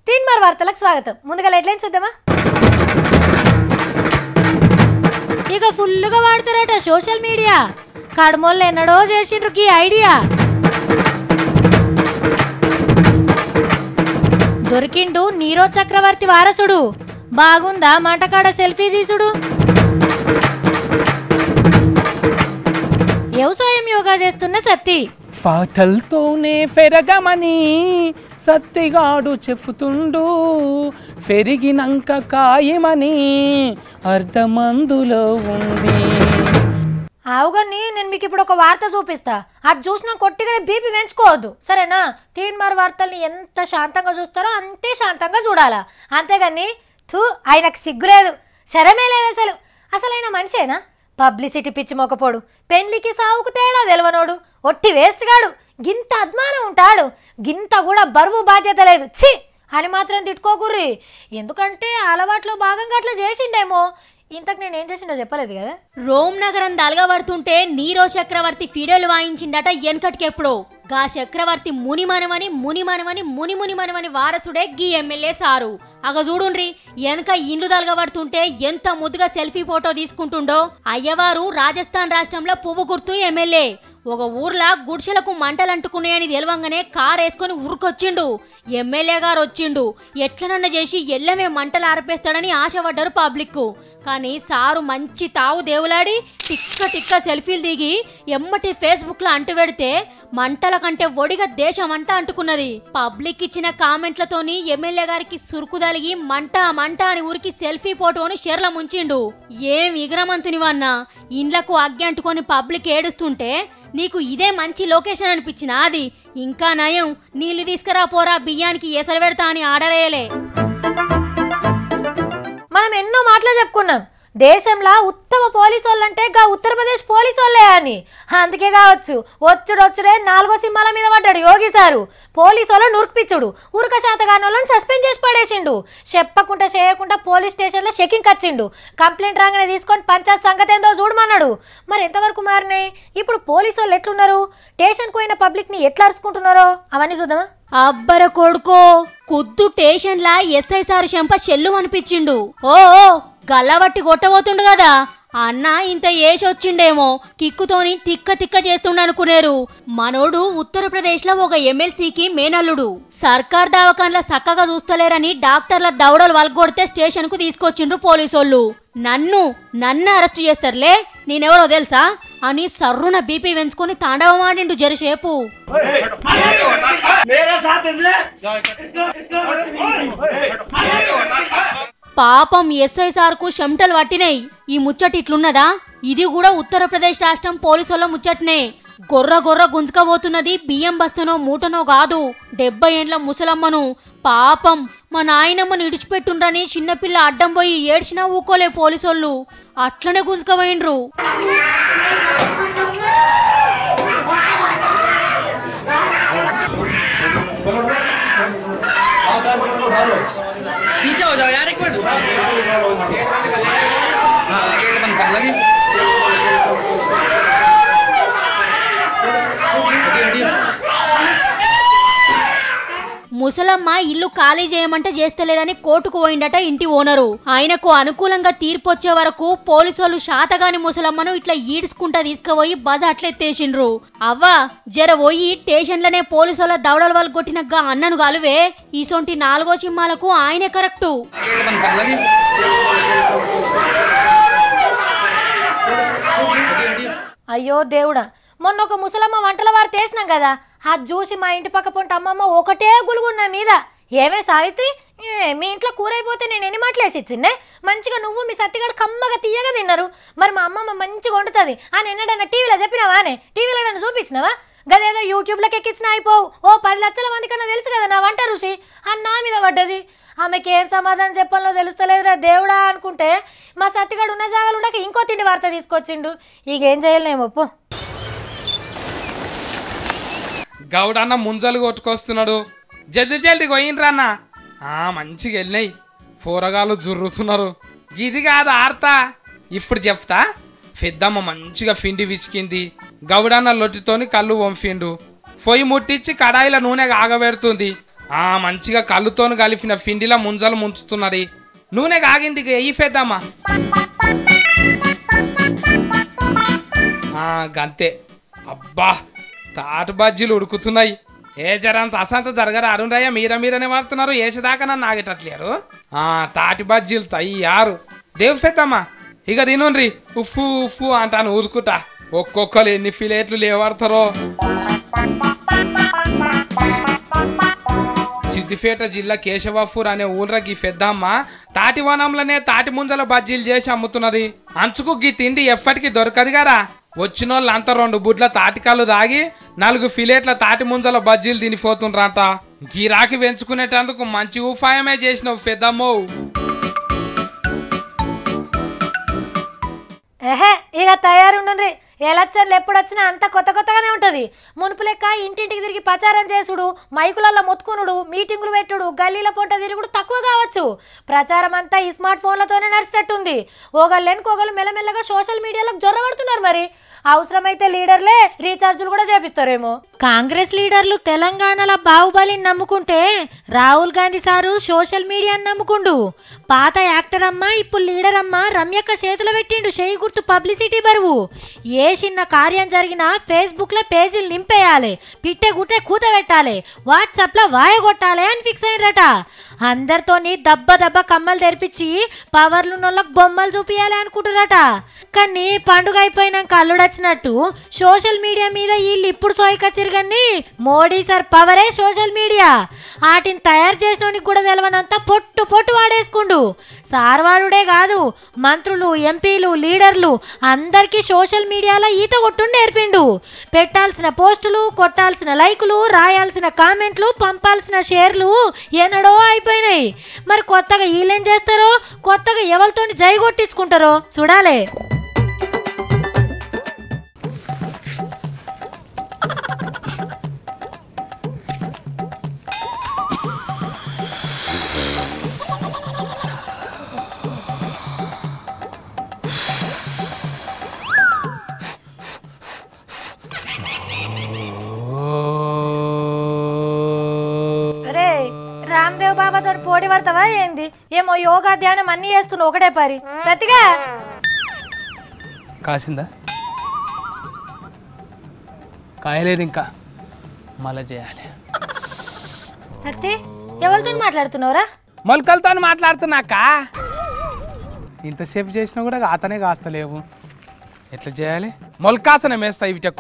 తీన్మార్ వార్తలకు స్వాగతం ముందుగా హెడ్లైన్స్ చూద్దామా ఇక ఫుల్లుగా వాడతారట సోషల్ మీడియా కడమోళ్ళు ఎన్నడో చేసిండ్రు ఈ ఐడియా దొరికిండు నీరో చక్రవర్తి వారసుడు బాగుందా మంటకాడ సెల్ఫీ తీసుడు వ్యవసాయం యోగా చేస్తున్న సత్తి పాటలతోనే పెరగమని సత్తిగాడు చెప్పుతుండు పెరిగినంక కాయమని అర్ధమందులో ఉంది ఆవుగాన్ని నేను మీకు ఇప్పుడు ఒక వార్త చూపిస్తా అది చూసిన కొట్టిగానే బీపీ పెంచుకోవద్దు సరేనా తీన్మార్ వార్తల్ని ఎంత శాంతంగా చూస్తారో అంతే శాంతంగా చూడాలా అంతేగాని థూ ఆయనకు సిగ్గులేదు శరమే లేదు అసలు అసలు ఆయన మనిషేనా పబ్లిసిటీ పిచ్చి మొకపోడు పెళ్లికి సావుకు తేడా తెలవనోడు ఒట్టి వేస్ట్ గాడు గింత అద్మానం ఉంటాడు గింత కూడా బరువు బాధ్యత లేదు ఛీ అని మాత్రం తిట్టుకోకుర్రి ఎందుకంటే అలవాట్లో భాగంగా అట్లా చేసిండేమో ఇంతకు నేను ఏం చేసిండో చెప్పలేదు కదా రోమ్ నగరం దలగబడుతుంటే నీరో చక్రవర్తి ఫిడేలు వాయించిండట ఎనకటికెప్పుడు గా చక్రవర్తి మునిమనమని మునిమనమని ముని మునిమనమని వారసుడే గీ ఎమ్మెల్యే సారు అగ చూడుండ్రి వెనక ఇండ్లు దలగబడుతుంటే ఎంత ముద్దుగా సెల్ఫీ ఫోటో తీసుకుంటుండో అయ్యవారు రాజస్థాన్ రాష్ట్రంలో పువ్వు గుర్తు ఎమ్మెల్యే ఒక ఊర్లా గుడిసెలకు మంటలు అంటుకున్నాయని తెలవంగానే కార్ వేసుకొని ఉరుకొచ్చిండు ఎమ్మెల్యే గారు వచ్చిండు ఎట్లనన్న చేసి ఎల్లమే మంటలు ఆర్పేస్తాడని ఆశపడ్డారు పబ్లిక్ కానీ సారు మంచి తావు దేవులాడి తిక్క తిక్క సెల్ఫీలు దిగి ఎమ్మటి ఫేస్బుక్ లో అంటుపెడితే మంటల కంటే ఒడిగా దేశం అంట అంటుకున్నది పబ్లిక్ ఇచ్చిన కామెంట్లతోని ఎమ్మెల్యే గారికి సురుకు తలిగి మంట మంట అని ఊరికి సెల్ఫీ ఫోటోని షేర్ల ముంచిండు ఏం ఇగరమంతునివన్నా ఇండ్లకు అగ్గి అంటుకొని పబ్లిక్ ఏడుస్తుంటే నీకు ఇదే మంచి లొకేషన్ అనిపించినా అది ఇంకా నయం నీళ్లు తీసుకురా పోరా బియ్యానికి ఎసరు పెడతా అని ఆర్డర్ వేయలే మనం ఎన్నో మాటలు చెప్పుకున్నాం దేశంలో ఉత్తమ పోలీసు వాళ్ళంటే గా ఉత్తరప్రదేశ్ పోలీసు వాళ్ళే అని అందుకే కావచ్చు వచ్చుడు వచ్చుడే నాలుగో సింహాల మీద పడ్డాడు యోగి సారు పోలీసు వాళ్ళు నురికిపిచ్చుడు ఉరక శాతగాని వాళ్ళని సస్పెండ్ చేసి పడేసిండు చెప్పకుండా చేయకుండా పోలీస్ స్టేషన్లో చెకింగ్ వచ్చిండు కంప్లైంట్ రాగానే తీసుకొని పంచాయత్ సంగతి ఏందో చూడమన్నాడు మరి ఎంతవరకు మారినాయి ఇప్పుడు పోలీసు వాళ్ళు ఎట్లున్నారు స్టేషన్కి పోయిన పబ్లిక్ని ఎట్లా అరుచుకుంటున్నారో అవన్నీ చూద్దామా అబ్బర కొడుకో కుద్దు టేషన్లా ఎస్ఐ సార్ చెంప చెల్లు అనిపించిండు ఓ ఓ, గల్లబట్టి కొట్టబోతుండు కదా అన్న ఇంత ఏసి వచ్చిండేమో కిక్కుతోని తిక్క తిక్క చేస్తుండనుకునేరు మనోడు ఉత్తరప్రదేశ్ లో ఒక ఎమ్మెల్సీకి మేనల్లుడు సర్కార్ దవాఖాన్ల చక్కగా చూస్తలేరని డాక్టర్ల దౌడలు వల్గొడితే స్టేషన్ కు తీసుకొచ్చిండ్రు పోలీసోళ్ళు నన్ను నన్ను అరెస్ట్ చేస్తారులే నేనెవరో తెలుసా అని సర్రున బీపీ పెంచుకొని తాండవమాడిండు జరసేపు పాపం ఎస్ఐ సార్కు చెమటలు పట్టినాయి ఈ ముచ్చట ఇట్లున్నదా ఇది కూడా ఉత్తరప్రదేశ్ రాష్ట్రం పోలీసుల ముచ్చటనే గొర్ర గొర్ర గుంజుకపోతున్నది బియ్యం బస్తనో మూటనో కాదు డెబ్బై ఏండ్ల ముసలమ్మను పాపం మా నాయనమ్మను ఇడిచిపెట్టుండ్రని చిన్నపిల్ల అడ్డం పోయి ఏడ్చినా ఊకోలే పోలీసోళ్ళు అట్లనే గుంజుకపోయిండ్రు पीछे हो जाओ यार एक मिनट हाँ गेट बंद कर लगी हटिए, हटिए। ముసలమ్మ ఇల్లు ఖాళీ చేయమంటే చేస్తలేదని కోర్టుకు పోయిండట ఇంటి ఓనరు ఆయనకు అనుకూలంగా తీర్పు వచ్చే వరకు పోలీసులు శాతగాని ముసలమ్మను ఇట్లా ఈడ్చుకుంటా తీసుకుపోయి బజ అట్లెత్తేసిండ్రు అవ్వా జర పోయి స్టేషన్లనే పోలీసుల దవడల వాళ్ళు కొట్టినగ్గా అన్నను గాలువే ఈసొంటి నాలుగో సింహాలకు ఆయనే కరెక్టు गेट बंद कर लगी हटिए, हटिए। అయ్యో దేవుడా మొన్న ఒక ముసలమ్మ వంటల వారు తీసినాం కదా అది చూసి మా ఇంటి పక్క పొంటి అమ్మమ్మ ఒకటే గులుగున్నా మీద ఏమే సావిత్రి ఏ, మీ ఇంట్లో కూర అయిపోతే నేను ఎన్ని మాటలేసి ఇచ్చిండే మంచిగా నువ్వు మీ సత్తిగాడు కమ్మగా తీయగా తిన్నారు మరి మా అమ్మమ్మ మంచిగా వండుతుంది అని ఎన్నడన్నా టీవీలో చెప్పినావానే టీవీలో నన్ను చూపించినావా గదేదో యూట్యూబ్లోకి ఎక్కించిన అయిపోవు ఓ పది లక్షల మంది కన్నా తెలుసు కదా నా వంట రుచి అని నా మీద పడ్డది ఆమెకి ఏం సమాధానం చెప్పాలో తెలుస్తలేదురా దేవుడా అనుకుంటే మా సత్తిగాడు ఉన్న జాగాలు ఉండక ఇంకో తిండి వార్త తీసుకొచ్చిండు ఇక ఏం చేయలేము పో గౌడన్న ముంజలు కొట్టుకొస్తున్నాడు జల్ది జల్ది పోయినరన్న ఆ మంచిగా వెళ్ళినాయి కూరగాయలు జుర్రుతున్నారు ఇది కాదు ఆర్తా ఇప్పుడు చెప్తా పెద్దమ్మ మంచిగా పిండి విసికింది గౌడన్న లొట్టితోని కళ్ళు వంపిండు పొయ్యి ముట్టించి కడాయిల నూనె ఆగబెడుతుంది ఆ మంచిగా కళ్ళుతోని కలిపిన పిండిలా ముంజలు ముంచుతున్నది నూనె కాగింది ఇక ఎయ్యి పెద్దామా ఆ, గంతే అబ్బా తాటు బజ్జీలు ఉడుకుతున్నాయి ఏ జరంత అసంత జరగరా అరుణ్రయ్య మీర మీరనే వాడుతున్నారు ఏసేదాకా నన్ను ఆగేటట్లేరు ఆ తాటి బజ్జీలు తయ్యారు దేవు పెద్దమ్మా ఇక తినుండ్రి ఉఫ్ఫు ఉఫ్ఫు అంటాను ఊరుకుటా ఒక్కొక్కరు ఎన్ని ఫిలేట్లు లేవాడతారో సిద్దిపేట జిల్లా కేశవాపూర్ అనే ఊర్ర గీ పెద్దమ్మ తాటి వనంలోనే తాటి ముంజల బజ్జీలు చేసి అమ్ముతున్నది అంచుకు గీ తిండి ఎప్పటికీ దొరకదు కదా వచ్చినోళ్ళు అంతా రెండు బుడ్ల తాటికాలు దాగి నాలుగు ఫిలేట్ల తాటి ముంజల బజ్జీలు తినిపోతుండ్రంట గిరాకి పెంచుకునేటందుకు మంచి ఉపాయమే చేసినావు పెద్దమ్మో ఎహే ఇక తయారుండ్రి ఎలక్షన్లు ఎప్పుడు వచ్చినా అంత కొత్త కొత్తగానే ఉంటుంది మునుపు లెక్క ఇంటింటికి తిరిగి ప్రచారం చేసుడు మైకులలో మొత్తుకునుడు మీటింగులు పెట్టుడు గల్లీల పొంట తిరుగుడు తక్కువ కావచ్చు ప్రచారం అంతా ఈ స్మార్ట్ ఫోన్లతోనే నడిచినట్టుంది ఒకళ్ళెనుక ఒకళ్ళు మెల్లమెల్లగా సోషల్ మీడియాలకు జొర్రబడుతున్నారు మరి అవసరమైతే లీడర్లే రీఛార్జులు కూడా చేపిస్తారేమో కాంగ్రెస్ లీడర్లు తెలంగాణలో బాహుబలిని నమ్ముకుంటే రాహుల్ గాంధీ సారు సోషల్ మీడియాని నమ్ముకుండు పాత యాక్టర్ అమ్మ ఇప్పుడు లీడర్ అమ్మ రమ్యక్క చేతులు పెట్టిండు చేయి గుర్తు పబ్లిసిటీ బరువు ఏ చిన్న కార్యం జరిగినా ఫేస్బుక్లో పేజీలు నింపేయాలి పిట్టే గుట్టే కూత పెట్టాలి వాట్సాప్లో వాయగొట్టాలి అని ఫిక్స్ అయినరట అందరితోని దెబ్బ దెబ్బ కమ్మలు తెరిపించి పవర్లున్నోళ్ళకి బొమ్మలు చూపియాలి అనుకుంటున్నారట కానీ పండుగ అయిపోయినాక అల్లుడొచ్చినట్టు సోషల్ మీడియా మీద వీళ్ళు ఇప్పుడు సోయకొచ్చారు కానీ మోడీ సార్ పవరే సోషల్ మీడియా వాటిని తయారు చేసినోనికి కూడా తెలవనంత పొట్టు పొట్టు వాడేసుకుండు సార్ వాడుడే కాదు మంత్రులు ఎంపీలు లీడర్లు అందరికీ సోషల్ మీడియాలో ఈత కొట్టు నేర్పిండు పెట్టాల్సిన పోస్టులు కొట్టాల్సిన లైకులు రాయాల్సిన కామెంట్లు పంపాల్సిన షేర్లు ఎన్నడో అయిపోయినాయి మరి కొత్తగా వీళ్ళేం చేస్తారో కొత్తగా ఎవరితోని జై కొట్టించుకుంటారో చూడాలి అరే రామ్దేవ్ బాబాతో పోటీ పడతావా ఏంది ఏమో యోగా ధ్యానం అన్ని చేస్తున్నావు ఒకటే పరి సతిగా కాసిందా కాయలేదు ఇంకా మళ్ళా చేయాలి సత్తి ఎవరితో మాట్లాడుతున్నావురా మొలకలతో మాట్లాడుతున్నాక ఇంతసేపు చేసినా కూడా అతనే కాస్తలేవు ఎట్లా చేయాలి మొలకాసనం వేస్తా ఇవిటకు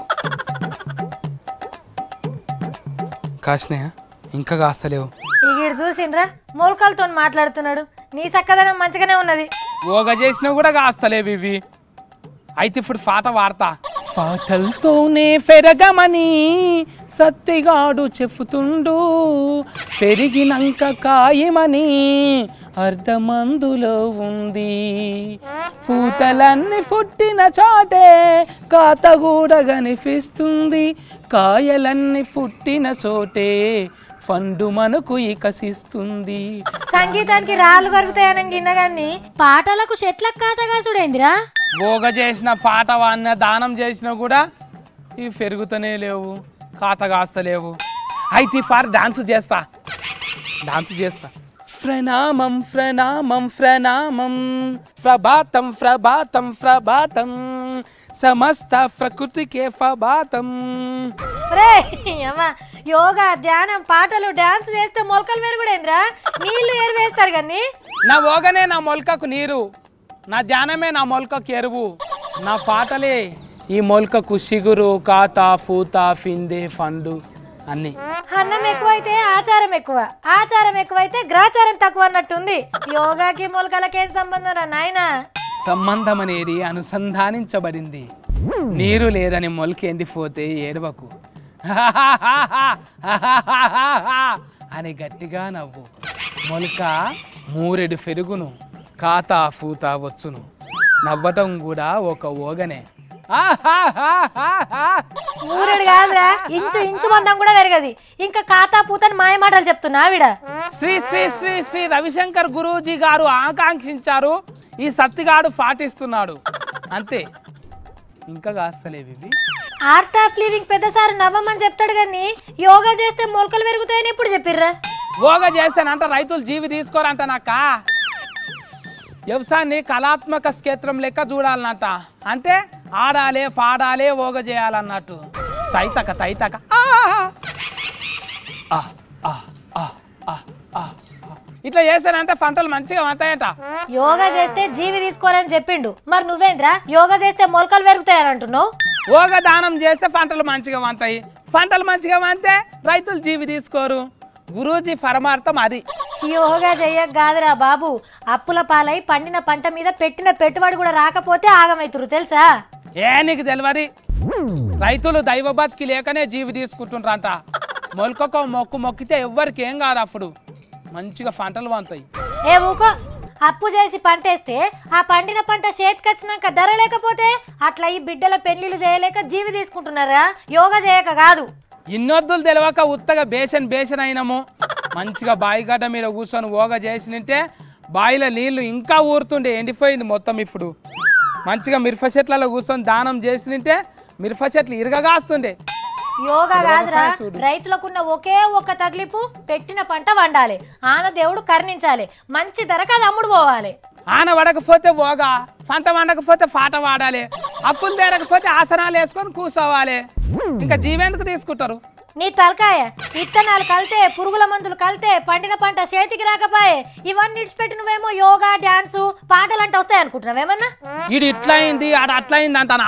కాసినాయా ఇంకా కాస్తలేవు ఈ గీడు చూసిండ్రా మూలకాలతో మాట్లాడుతున్నాడు నీ చక్కదనం మంచిగానే ఉన్నది ఓగ చేసినా కూడా కాస్తలేవు ఇవి అయితే ఇప్పుడు ఫాత వాడతా పాటలతోనే పెరగమని సత్తిగాడు చెప్పుతుండు పెరిగినంక కాయమని అర్ధమందులో ఉంది పూతలన్నీ పుట్టిన చాటే కాత కూడా కనిపిస్తుంది కాయలన్నీ పుట్టిన చోటే ఫండు మనకు ఇకసిస్తుంది సంగీతానికి రాళ్ళు కరుగుతాయని గిన్నగాన్ని పాటలకు చెట్లకు కాతగా చూడేందిరా భోగ చేసిన పాట వాడిన దానం చేసినా కూడా ఇవి పెరుగుతూనే లేవు కాత కాస్తలేవు అయితే ఫార్ డాన్స్ చేస్తా డాన్స్ చేస్తా ప్రణామం ప్రణామం ప్రణామం ప్రభాతం ప్రభాతం ప్రభాతం సమస్త ప్రకృతికే ప్రభాతం రే అమ్మ యోగా ధ్యానం పాటలు డాన్స్ చేస్తే మొలకలు మెరుగుడేంద్రా నీళ్లు ఏరు వేస్తారు కానీ నా ఓగనే నా మొలకకు నీరు నా ధ్యానమే నా మొలకకు ఎరువు నా పాటలే ఈ మొలకకు సిగురు కాత పూత ఫిందే ఫండు అన్నీ అన్నం ఎక్కువైతే ఆచారం ఎక్కువ ఆచారం ఎక్కువైతే గ్రాచారం తక్కువ అన్నట్టుంది యోగాకి మొలకలకేం సంబంధం రా నాయనా సంబంధం అనేది అనుసంధానించబడింది నీరు లేదని మొలక ఎండిపోతే ఏడవకు అని గట్టిగా నవ్వు మొలక మూరెడు పెరుగును కాత పూత వచ్చును నవ్వటం కూడా ఒక ఓగనే ఊరేడు కాదురా ఇంచు ఇంచు మందం కూడా పెరగది ఇంకా కాతా పూతని మాయ మాటలు చెప్తున్నా ఆవిడ శ్రీ శ్రీ శ్రీ శ్రీ రవిశంకర్ గురూజీ గారు ఆకాంక్షించారు ఈ సత్తిగాడు పాటిస్తున్నాడు అంతే ఇంకా కాస్తలేవి ఇవి ఆర్ట్ ఆఫ్ లివింగ్ పెద్ద సార్ నవ్వమని చెప్తాడు కానీ యోగా చేస్తే మొలకలు పెరుగుతాయని ఎప్పుడు చెప్పిర్రా యోగా చేస్తేనంట రైతులు జీవి తీసుకోరంటనక్క వ్యవసాయాన్ని కళాత్మక క్షేత్రం లెక్క చూడాలన్నట అంటే ఆడాలి పాడాలి ఓగ చేయాలన్నట్టు తైతక తైతక ఆ! ఆ, ఆ, ఆ, ఆ, ఆ, ఆ. ఇట్లా చేస్తానంటే పంటలు మంచిగా వస్తాయంట యోగా చేస్తే జీవి తీసుకోవాలని చెప్పిండు మరి నువ్వేంద్రా యోగా చేస్తే మొలకలు పెరుగుతాయని అంటున్నావు ఓగ దానం చేస్తే పంటలు మంచిగా వంతాయి పంటలు మంచిగా వంతే రైతులు జీవి తీసుకోరు గురూజీ పరమార్థం అది యోగా చెయ్యక కాదురా బాబు అప్పుల పాలై పండిన పంట మీద పెట్టిన పెట్టుబడి కూడా రాకపోతే ఆగమైతురు తెలుసా ఏ నీకు తెలియదు రైతులు దైవ బతికి లేకనే జీవి తీసుకుంటుండ్రంట మొలకకో మొక్కు మొక్కితే ఎవ్వరికి ఏం కాదు అప్పుడు మంచిగా పంటలు వంతాయి ఏ ఊకో అప్పు చేసి పంటేస్తే ఆ పండిన పంట చేతికొచ్చినాక ధర లేకపోతే అట్లా ఈ బిడ్డల పెళ్లిళ్ళు చేయలేక జీవి తీసుకుంటున్నారా యోగా చేయక కాదు ఇన్నొద్దులు తెలియక ఉత్తగా బేసన్ బేసన్ అయినాము మంచిగా బాయిగడ్డ మీద కూర్చొని ఓగ చేసినంటే బాయిలో నీళ్లు ఇంకా ఊరుతుండే ఎండిపోయింది మొత్తం ఇప్పుడు మంచిగా మిరప చెట్లలో కూర్చొని దానం చేసినంటే మిరప చెట్లు ఇరగగాస్తుండే యోగా కాదురా చూడు. రైతులకున్న ఒకే ఒక్క తగిలిపు పెట్టిన పంట వండాలి ఆన దేవుడు కరుణించాలి మంచి ధరకు అది అమ్ముడు పోవాలి ఆన వడకపోతే ఓగా పంట వండకపోతే పాట వాడాలి అప్పులు తేరకపోతే ఆసనాలు వేసుకొని కూర్చోవాలి ఇంకా జీవెందుకు తీసుకుంటారు నీ తలకాయ ఇత్తనాలు కలితే పురుగుల మందులు కలితే పండిన పంట చేతికి రాకపోయే ఇవన్నీ ఇడిచిపెట్టి నువ్వేమో యోగా డాన్సు పాటలు అంటే వస్తాయి అనుకుంటున్నావేమన్నా ఈడు ఇట్లా అయింది ఆడ అట్లా అయింది అంటాను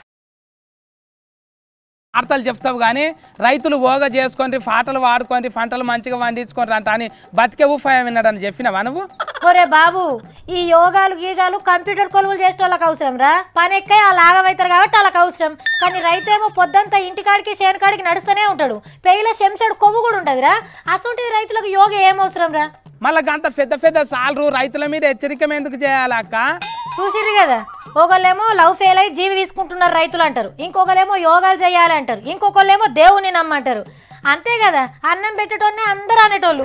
వార్తలు చెప్తావు కానీ రైతులు ఓగ చేసుకొని పాటలు వాడుకొని పంటలు మంచిగా పండించుకొని అంట అని బతికే ఉపాయం విన్నాడని చెప్పినావా నువ్వు ఒరే బాబు ఈ యోగాలు గీగాలు కంప్యూటర్ కొలువులు చేసే వాళ్ళకి అవసరం రా పని ఎక్కే వాళ్ళు ఆగమవుతారు కాబట్టి వాళ్ళకి అవసరం కానీ రైతేమో పొద్దంతా ఇంటికాడికి చేనుకాడికి నడుస్తూనే ఉంటాడు పెయిల శంషాడు కొవ్వు కూడా ఉంటదిరా అసలు రైతులకు యోగా ఏం అవసరం రా మళ్ళా గంత పెద్ద పెద్ద సాలరు రైతుల మీద హెచ్చరిక ఎందుకు చేయాలక్క చూసిర్రు కదా ఒకళ్ళేమో లవ్ ఫెయిల్ అయి జీవి తీసుకుంటున్నారు రైతులు అంటారు ఇంకొకళ్ళేమో యోగాలు చేయాలి అంటారు ఇంకొకళ్ళేమో దేవుని నమ్మంటారు అంతే కదా అన్నం పెట్టేటోనే అందరూ అనేటోళ్ళు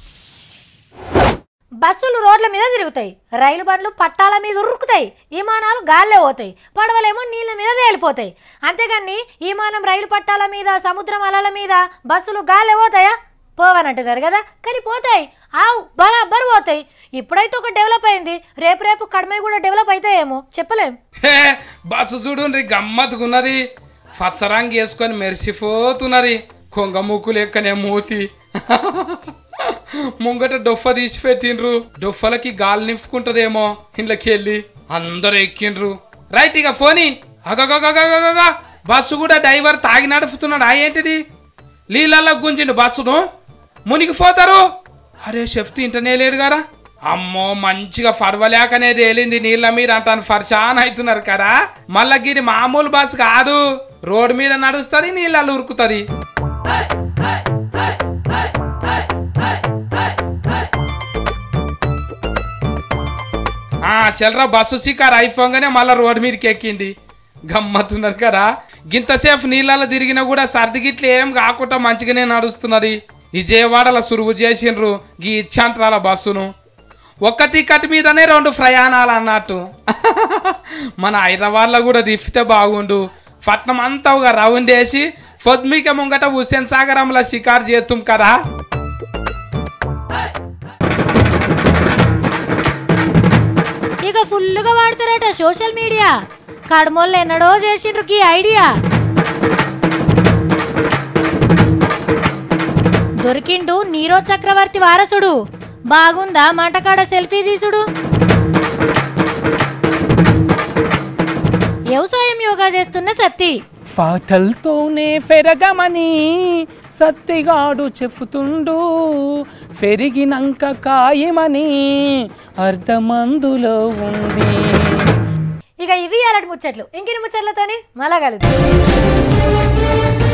బస్సులు రోడ్ల మీద తిరుగుతాయి రైలు బండ్లు పట్టాల మీద ఉరుకుతాయి విమానాలు గాల్లే పోతాయి పడవలేమో నీళ్ళ మీద తేలిపోతాయి అంతేగాని విమానం రైలు పట్టాల మీద సముద్రం అలల మీద బస్సులు గాల్లే పోతాయా పోవనంటున్నారు కదా కానీ పోతాయి ఆవు బరాబర్ పోతాయి ఇప్పుడైతే ఒక డెవలప్ అయింది రేపు రేపు కడమై కూడా డెవలప్ అవుతాయేమో చెప్పలేం హే బస్సు చూడుండ్రి గమ్మత్తుకున్నది పచ్చరంగి వేసుకొని మెరిసిపోతున్నది కొంగ ముక్కు లెక్కనే మూతి ముంగట డొఫ తీసి పెట్టిండ్రు డొఫలకి గాలి నింపుకుంటదేమో ఇంట్లోకి వెళ్ళి అందరు ఎక్కిండ్రు రైట్ ఇక ఫోని అగగగగగగగ బస్సు కూడా డ్రైవర్ తాగి నడుపుతున్నాడు ఆ ఏంటిది నీళ్ళల్లో గుంజిండు బస్సును మునిగిపోతారు అరే చెప్తే ఇంటనే లేరు కదా అమ్మో మంచిగా పడవలేకనే తేలింది నీళ్ళ మీద అంటాను ఫర్షాన్ అవుతున్నారు కదా మళ్ళా గిది మామూలు బస్సు కాదు రోడ్డు మీద నడుస్తుంది నీళ్ళల్లో ఉరుకుతుంది ఆ చెల్లరా బస్సు సికార్ అయిపోగానే మళ్ళా రోడ్డు మీదకి ఎక్కింది గమ్మత్తున్నారు కదా గింతసేపు నీళ్ళలో తిరిగినా కూడా సర్ది గిట్ల ఏం కాకుండా మంచిగానే నడుస్తున్నది విజయవాడలో సురువు చేసిండ్రు గీ ఇచ్చాంట్రాల బస్సును ఒక్క టికెట్ మీదనే రెండు ప్రయాణాలు అన్నట్టు మన హైదరాబాద్లో కూడా తిప్పితే బాగుండు పట్నం అంతా ఒక రౌండ్ వేసి పొద్దుమిక ముంగట హుస్సేన్ సాగరంలో షికారు చేస్తాం కదా ఇక ఫుల్గా వాడతారట సోషల్ మీడియా కడమోళ్ళు ఎన్నడో చేసిండ్రు ఈ ఐడియా దొరికిండు నీరో చక్రవర్తి వారసుడు బాగుందా మాటకాడ సెల్ఫీ తీసుడు వ్యవసాయం యోగా చేస్తున్న సత్తి పాటలతోనే పెరగమని సత్తిగాడు చెప్పుతుండు పెరిగినంక కాయమని అర్ధమందులో ఉంది ఇక ఇవి అలాంటి ముచ్చట్లు ఇంకెన్ని ముచ్చట్లతోని మళ్ళా కలుద్దాం